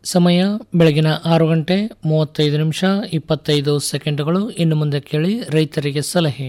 ಸಮಯ ಬೆಳಗಿನ ಆರು ಗಂಟೆ ಮೂವತ್ತೈದು ನಿಮಿಷ ಇಪ್ಪತ್ತೈದು ಸೆಕೆಂಡುಗಳು ಇನ್ನು ಮುಂದೆ ಕೇಳಿ ರೈತರಿಗೆ ಸಲಹೆ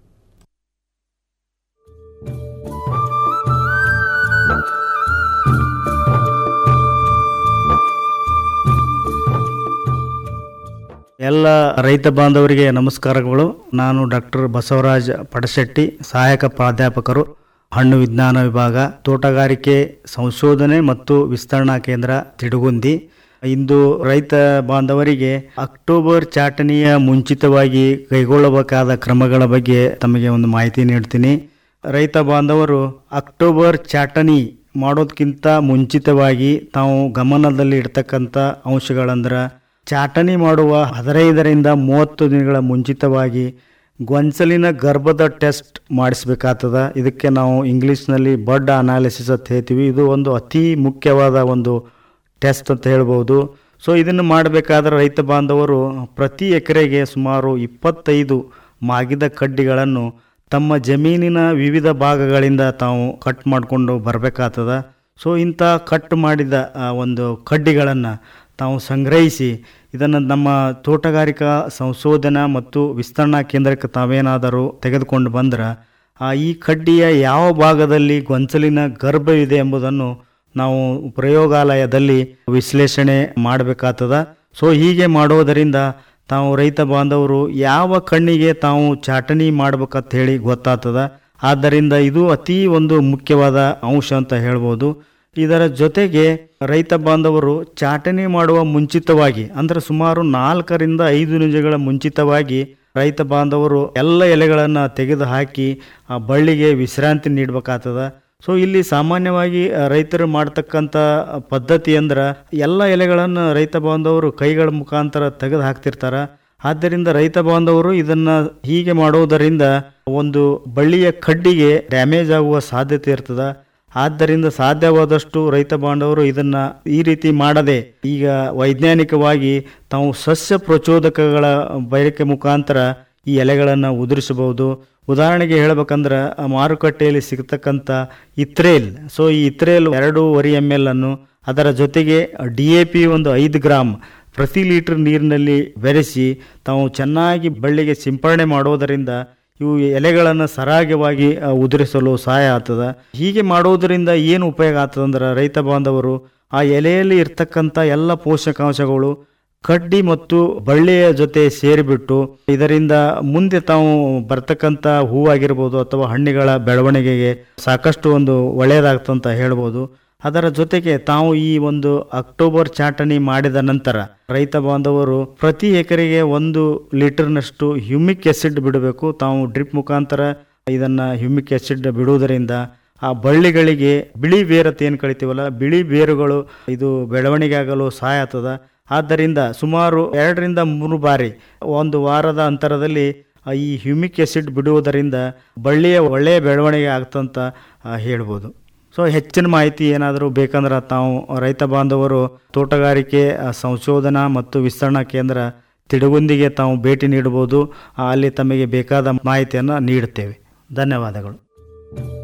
ಎಲ್ಲ ರೈತ ಬಾಂಧವರಿಗೆ ನಮಸ್ಕಾರಗಳು ನಾನು ಡಾಕ್ಟರ್ ಬಸವರಾಜ್ ಪಡಶೆಟ್ಟಿ ಸಹಾಯಕ ಪ್ರಾಧ್ಯಾಪಕರು ಹಣ್ಣು ವಿಜ್ಞಾನ ವಿಭಾಗ ತೋಟಗಾರಿಕೆ ಸಂಶೋಧನೆ ಮತ್ತು ವಿಸ್ತರಣಾ ಕೇಂದ್ರ ತಿಡುಗುಂದಿ ಇಂದು ರೈತ ಬಾಂಧವರಿಗೆ ಅಕ್ಟೋಬರ್ ಚಾಟನೆಯ ಮುಂಚಿತವಾಗಿ ಕೈಗೊಳ್ಳಬೇಕಾದ ಕ್ರಮಗಳ ಬಗ್ಗೆ ತಮಗೆ ಒಂದು ಮಾಹಿತಿ ನೀಡ್ತೀನಿ ರೈತ ಬಾಂಧವರು ಅಕ್ಟೋಬರ್ ಚಾಟನಿ ಮಾಡೋದಕ್ಕಿಂತ ಮುಂಚಿತವಾಗಿ ತಾವು ಗಮನದಲ್ಲಿ ಇಡ್ತಕ್ಕಂಥ ಅಂಶಗಳಂದ್ರೆ ಚಾಟನಿ ಮಾಡುವ ಹದಿನೈದರಿಂದ ಮೂವತ್ತು ದಿನಗಳ ಮುಂಚಿತವಾಗಿ ಗೊಂಚಲಿನ ಗರ್ಭದ ಟೆಸ್ಟ್ ಮಾಡಿಸ್ಬೇಕಾಗ್ತದ ಇದಕ್ಕೆ ನಾವು ಇಂಗ್ಲೀಷ್ನಲ್ಲಿ ಬಡ್ ಅನಾಲಿಸಿಸ್ ಅಂತ ಹೇಳ್ತೀವಿ ಇದು ಒಂದು ಅತಿ ಮುಖ್ಯವಾದ ಒಂದು ಟೆಸ್ಟ್ ಅಂತ ಹೇಳ್ಬೋದು ಸೊ ಇದನ್ನು ಮಾಡಬೇಕಾದ್ರೆ ರೈತ ಬಾಂಧವರು ಪ್ರತಿ ಎಕರೆಗೆ ಸುಮಾರು ಇಪ್ಪತ್ತೈದು ಮಾಗಿದ ಕಡ್ಡಿಗಳನ್ನು ತಮ್ಮ ಜಮೀನಿನ ವಿವಿಧ ಭಾಗಗಳಿಂದ ತಾವು ಕಟ್ ಮಾಡಿಕೊಂಡು ಬರಬೇಕಾಗ್ತದ ಸೊ ಇಂಥ ಕಟ್ ಮಾಡಿದ ಆ, ಒಂದು ಕಡ್ಡಿಗಳನ್ನು ತಾವು ಸಂಗ್ರಹಿಸಿ ಇದನ್ನು ನಮ್ಮ ತೋಟಗಾರಿಕಾ ಸಂಶೋಧನಾ ಮತ್ತು ವಿಸ್ತರಣಾ ಕೇಂದ್ರಕ್ಕೆ ತಾವೇನಾದರೂ ತೆಗೆದುಕೊಂಡು ಬಂದ್ರೆ ಆ ಈ ಕಡ್ಡಿಯ ಯಾವ ಭಾಗದಲ್ಲಿ ಗೊಂಚಲಿನ ಗರ್ಭವಿದೆ ಎಂಬುದನ್ನು ನಾವು ಪ್ರಯೋಗಾಲಯದಲ್ಲಿ ವಿಶ್ಲೇಷಣೆ ಮಾಡಬೇಕಾಗ್ತದ ಸೊ ಹೀಗೆ ಮಾಡೋದರಿಂದ ತಾವು ರೈತ ಬಾಂಧವರು ಯಾವ ಕಣ್ಣಿಗೆ ತಾವು ಚಾಟಣಿ ಮಾಡ್ಬೇಕಂತ ಹೇಳಿ ಗೊತ್ತಾಗ್ತದ ಆದ್ದರಿಂದ ಇದು ಅತಿ ಒಂದು ಮುಖ್ಯವಾದ ಅಂಶ ಅಂತ ಹೇಳ್ಬೋದು ಇದರ ಜೊತೆಗೆ ರೈತ ಬಾಂಧವರು ಚಾಟಣಿ ಮಾಡುವ ಮುಂಚಿತವಾಗಿ ಅಂದ್ರೆ ಸುಮಾರು ನಾಲ್ಕರಿಂದ ಐದು ನಿಮಿಷಗಳ ಮುಂಚಿತವಾಗಿ ರೈತ ಬಾಂಧವರು ಎಲ್ಲ ಎಲೆಗಳನ್ನು ತೆಗೆದು ಹಾಕಿ ಆ ಬಳ್ಳಿಗೆ ವಿಶ್ರಾಂತಿ ನೀಡಬೇಕಾಗ್ತದ ಸೊ ಇಲ್ಲಿ ಸಾಮಾನ್ಯವಾಗಿ ಆ, ರೈತರು ಮಾಡ್ತಕ್ಕಂಥ ಪದ್ಧತಿ ಅಂದ್ರೆ ಎಲ್ಲ ಎಲೆಗಳನ್ನು ರೈತ ಬಾಂಧವರು ಕೈಗಳ ಮುಖಾಂತರ ತೆಗೆದು ಹಾಕ್ತಿರ್ತಾರ ಆದ್ದರಿಂದ ರೈತ ಬಾಂಧವರು ಇದನ್ನ ಹೀಗೆ ಮಾಡುವುದರಿಂದ ಒಂದು ಬಳ್ಳಿಯ ಕಡ್ಡಿಗೆ ಡ್ಯಾಮೇಜ್ ಆಗುವ ಸಾಧ್ಯತೆ ಇರ್ತದ ಆದ್ದರಿಂದ ಸಾಧ್ಯವಾದಷ್ಟು ರೈತ ಬಾಂಧವರು ಇದನ್ನ ಈ ರೀತಿ ಮಾಡದೆ ಈಗ ವೈಜ್ಞಾನಿಕವಾಗಿ ತಾವು ಸಸ್ಯ ಪ್ರಚೋದಕಗಳ ಬಯಕೆ ಮುಖಾಂತರ ಈ ಎಲೆಗಳನ್ನು ಉದುರಿಸಬಹುದು ಉದಾಹರಣೆಗೆ ಹೇಳ್ಬೇಕಂದ್ರೆ ಆ ಮಾರುಕಟ್ಟೆಯಲ್ಲಿ ಸಿಗ್ತಕ್ಕಂಥ ಇತ್ರೇಲ್ ಸೊ ಈ ಇತ್ರೇಲ್ ಎರಡೂವರೆ ಎಮ್ ಎಲ್ ಅನ್ನು ಅದರ ಜೊತೆಗೆ ಡಿ ಎ ಪಿ ಒಂದು ಐದು ಗ್ರಾಮ್ ಪ್ರತಿ ಲೀಟರ್ ನೀರಿನಲ್ಲಿ ಬೆರೆಸಿ ತಾವು ಚೆನ್ನಾಗಿ ಬಳ್ಳಿಗೆ ಸಿಂಪರಣೆ ಮಾಡೋದರಿಂದ ಇವು ಎಲೆಗಳನ್ನು ಸರಾಗವಾಗಿ ಆ, ಉದುರಿಸಲು ಸಹಾಯ ಆಗ್ತದ ಹೀಗೆ ಮಾಡೋದರಿಂದ ಏನು ಉಪಯೋಗ ಆಗ್ತದಂದ್ರೆ ರೈತ ಬಾಂಧವರು ಆ ಎಲೆಯಲ್ಲಿ ಇರ್ತಕ್ಕಂಥ ಎಲ್ಲ ಪೋಷಕಾಂಶಗಳು ಕಡ್ಡಿ ಮತ್ತು ಬಳ್ಳಿಯ ಜೊತೆ ಸೇರಿಬಿಟ್ಟು ಇದರಿಂದ ಮುಂದೆ ತಾವು ಬರ್ತಕ್ಕಂಥ ಹೂವಾಗಿರ್ಬೋದು ಅಥವಾ ಹಣ್ಣಿಗಳ ಬೆಳವಣಿಗೆಗೆ ಸಾಕಷ್ಟು ಒಂದು ಒಳ್ಳೆಯದಾಗ್ತಂತ ಹೇಳ್ಬೋದು ಅದರ ಜೊತೆಗೆ ತಾವು ಈ ಒಂದು ಅಕ್ಟೋಬರ್ ಚಾಟಣಿ ಮಾಡಿದ ನಂತರ ರೈತ ಬಾಂಧವರು ಪ್ರತಿ ಎಕರೆಗೆ ಒಂದು ಲೀಟರ್ನಷ್ಟು ಹ್ಯೂಮಿಕ್ ಆಸಿಡ್ ಬಿಡಬೇಕು ತಾವು ಡ್ರಿಪ್ ಮುಖಾಂತರ ಇದನ್ನ ಹ್ಯೂಮಿಕ್ ಆಸಿಡ್ ಬಿಡುವುದರಿಂದ ಆ ಬಳ್ಳಿಗಳಿಗೆ ಬಿಳಿ ಬೇರತ್ ಏನು ಕಳಿತೀವಲ್ಲ ಬಿಳಿ ಬೇರುಗಳು ಇದು ಬೆಳವಣಿಗೆ ಆಗಲು ಸಹಾಯ ಆಗ್ತದ ಆದ್ದರಿಂದ ಸುಮಾರು ಎರಡರಿಂದ ಮೂರು ಬಾರಿ ಒಂದು ವಾರದ ಅಂತರದಲ್ಲಿ ಆ ಈ ಹ್ಯೂಮಿಕ್ ಆಸಿಡ್ ಬಿಡುವುದರಿಂದ ಬಳ್ಳಿಯ ಒಳ್ಳೆಯ ಬೆಳವಣಿಗೆ ಆಗ್ತಂತ ಆ, ಹೇಳ್ಬೋದು ಸೊ ಹೆಚ್ಚಿನ ಮಾಹಿತಿ ಏನಾದರೂ ಬೇಕಂದ್ರೆ ತಾವು ರೈತ ಬಾಂಧವರು ತೋಟಗಾರಿಕೆ ಆ, ಸಂಶೋಧನಾ ಮತ್ತು ವಿಸ್ತರಣಾ ಕೇಂದ್ರ ತಿಡುಗುಂದಿಗೆ ತಾವು ಭೇಟಿ ನೀಡಬಹುದು ಆ, ಅಲ್ಲಿ ತಮಗೆ ಬೇಕಾದ ಮಾಹಿತಿಯನ್ನು ನೀಡುತ್ತೇವೆ ಧನ್ಯವಾದಗಳು